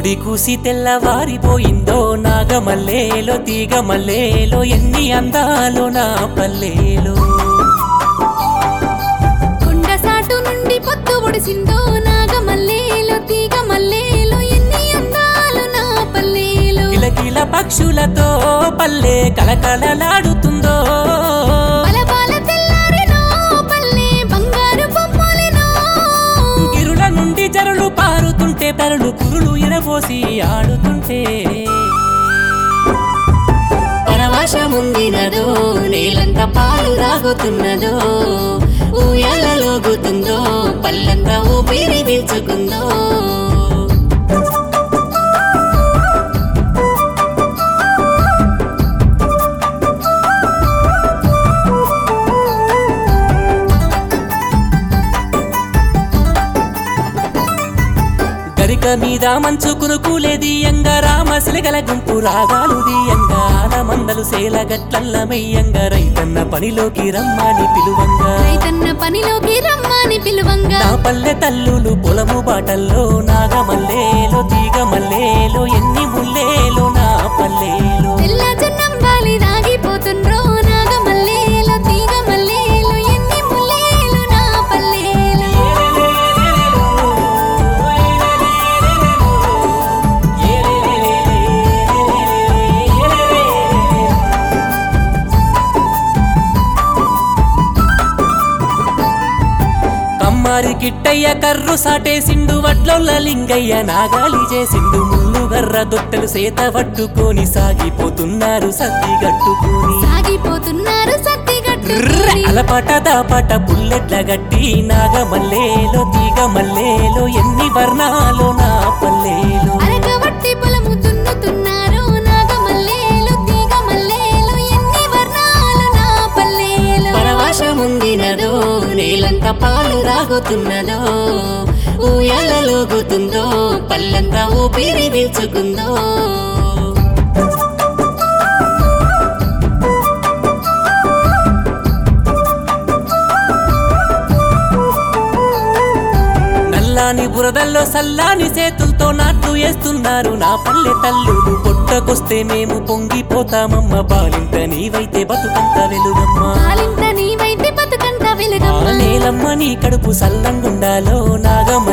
కోడి కూసి తెల్లవారిపోయిందో నాగమల్లేలో తీగ మల్లేలో ఎన్ని అందాలో నా పల్లెలో కొండ సాటు నుండి పొత్తు ఒడిసిందో నాగమల్లేలో తీగ మల్లేలో ఎన్ని అందాలు నా పల్లేలో కిలకిల పక్షులతో పల్లె కలకలలాడుతుందో బలబాల తెల్లారెనో పల్లె బంగారు బొమ్మలెనో గిరుల నుండి జరులు పారుతుంటే పెరలు కురులు ఇరబోసి ఆడుతుంటే పరవశముందినదో నేలంత పాలు రాగుతున్నదో ఊయలలోగుతుందో పల్లంతా ఊపిరి పీల్చుకుందో గరిక మీద మంచు కునుకులే దియంగా రామశిలగల గుంపు రాగాలు దియంగా ఆలమందలు సేల గట్లల్ల మెయ్యంగా రైతన్న పనిలోకి రమ్మని పిలువంగా రైతన్న పనిలోకి రమ్మని పిలువంగా నా పల్లె తల్లులు పొలము బాటల్లో నాగమల్లేలో తీగ మల్లేలో ఎన్ని ముల్లేలో నా పల్లెలో తెల్ల జన్నం వాలి రాగిపోతుండ్రో నాగమల్లేలో తీగ మల్లేలో ఎన్ని ముల్లేలు నా పల్లేలో కమ్మారి కిట్టయ్య కర్రు సాటేసిండు వడ్లొల్ల లింగయ్య నాగాలి చేసిండు ముళ్ళు గర్ర దొట్టెలు సేత పట్టుకొని సాగిపోతున్నారు సద్ది గట్టుకొని సాగిపోతున్నారు సత్తిగట్టు అలపాట దాపాట బుల్లెట్ల గట్టి నాగమల్లేలో తీగ మల్లేలో ఎన్ని వర్ణాలు నా పల్లెలో అరగవట్టి పొలము దున్నుతున్నారు నాగమల్లేలు తీగ మల్లేలు ఎన్ని వర్ణాలు నా పల్లేలు పరవశముందినదో నేలంత పాలు రాగుతున్నదో ఊయలలోగుతుందో పల్లంతా ఊపిరి పీల్చుకుందో నల్లాని బురదల్లో సల్లాని చేతులతో నాట్లు వేస్తున్నారు నా పల్లె తల్లులు పొట్టకొస్తే మేము పొంగిపోతామమ్మ బాలింత నీవైతే బతుకంత వెలుగమ్మ పాలింత నీవైతే బతుకంత ఆ వెలుగమ్మ నేలమ్మ నీ కడుపు సల్లంగుండాలో నాగమ్మ